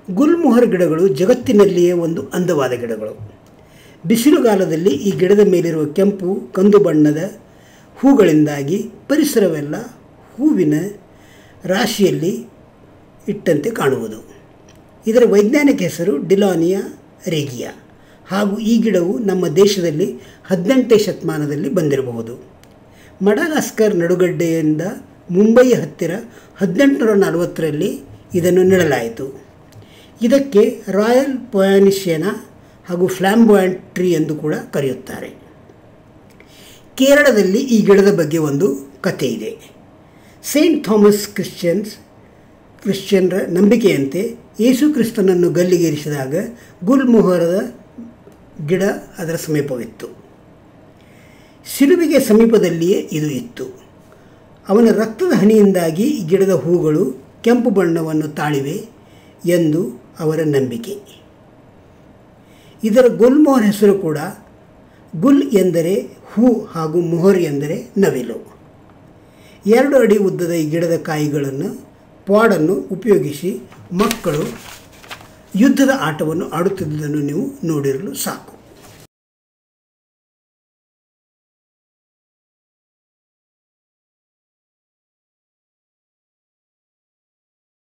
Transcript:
ಗುಲ್ಮೊಹರ್ ಗಿಡಗಳು ಜಗತ್ತಿನಲ್ಲಿಯೇ ಒಂದು ಅಂದವಾದ ಗಿಡಗಳು ಬಿಸಿಲುಗಾಲದಲ್ಲಿ ಈ ಗಿಡದ ಮೇಲಿರುವ ಕೆಂಪು ಕಂದು ಬಣ್ಣದ ಹೂಗಳಿಂದಾಗಿ ಪರಿಸರವೆಲ್ಲ ಹೂವಿನ ರಾಶಿಯಲ್ಲಿ ಇಟ್ಟಂತೆ ಕಾಣುವುದು ಇದರ ವೈಜ್ಞಾನಿಕ ಹೆಸರು ಡಿಲಾನಿಯಾ ರೇಗಿಯಾ ಹಾಗೂ ಈ ಗಿಡವು ನಮ್ಮ ದೇಶದಲ್ಲಿ ಹದಿನೆಂಟನೇ ಶತಮಾನದಲ್ಲಿ ಬಂದಿರಬಹುದು ಮಡಗಾಸ್ಕರ್ ನಡುಗಡ್ಡೆಯಿಂದ ಮುಂಬಯಿಯ ಹತ್ತಿರ ಹದಿನೆಂಟುನೂರ ನಲವತ್ತರಲ್ಲಿ ಇದನ್ನು ನೆಡಲಾಯಿತು ಇದಕ್ಕೆ ರಾಯಲ್ ಪೊಯಾನಿಷಿಯನ ಹಾಗೂ ಫ್ಲಾಂಬಾಯಿಂಟ್ ಟ್ರೀ ಎಂದು ಕೂಡ ಕರೆಯುತ್ತಾರೆ ಕೇರಳದಲ್ಲಿ ಈ ಗಿಡದ ಬಗ್ಗೆ ಒಂದು ಕಥೆ ಇದೆ ಸೇಂಟ್ ಥಾಮಸ್ ಕ್ರಿಶ್ಚಿಯನ್ಸ್ ಕ್ರಿಶ್ಚಿಯನ್ರ ನಂಬಿಕೆಯಂತೆ ಯೇಸು ಕ್ರಿಸ್ತನನ್ನು ಗಲ್ಲಿಗೇರಿಸಿದಾಗ ಗುಲ್ಮೊಹರದ ಗಿಡ ಅದರ ಸಮೀಪವಿತ್ತು ಶಿಲುಬೆಗೆ ಸಮೀಪದಲ್ಲಿಯೇ ಇದು ಇತ್ತು ಅವನ ರಕ್ತದ ಹನಿಯಿಂದಾಗಿ ಈ ಗಿಡದ ಹೂಗಳು ಕೆಂಪು ಬಣ್ಣವನ್ನು ತಾಳಿವೆ ಎಂದು ಅವರ ನಂಬಿಕೆ ಇದರ ಗುಲ್ಮೋಹರ್ ಹೆಸರು ಕೂಡ ಗುಲ್ ಎಂದರೆ ಹೂ ಹಾಗೂ ಮೊಹರ್ ಎಂದರೆ ನವಿಲು ಎರಡು ಅಡಿ ಉದ್ದದ ಈ ಗಿಡದ ಕಾಯಿಗಳನ್ನು ಪಾಡನ್ನು ಉಪಯೋಗಿಸಿ ಮಕ್ಕಳು ಯುದ್ಧದ ಆಟವನ್ನು ಆಡುತ್ತಿದ್ದುದನ್ನು ನೀವು ನೋಡಿರಲು ಸಾಕು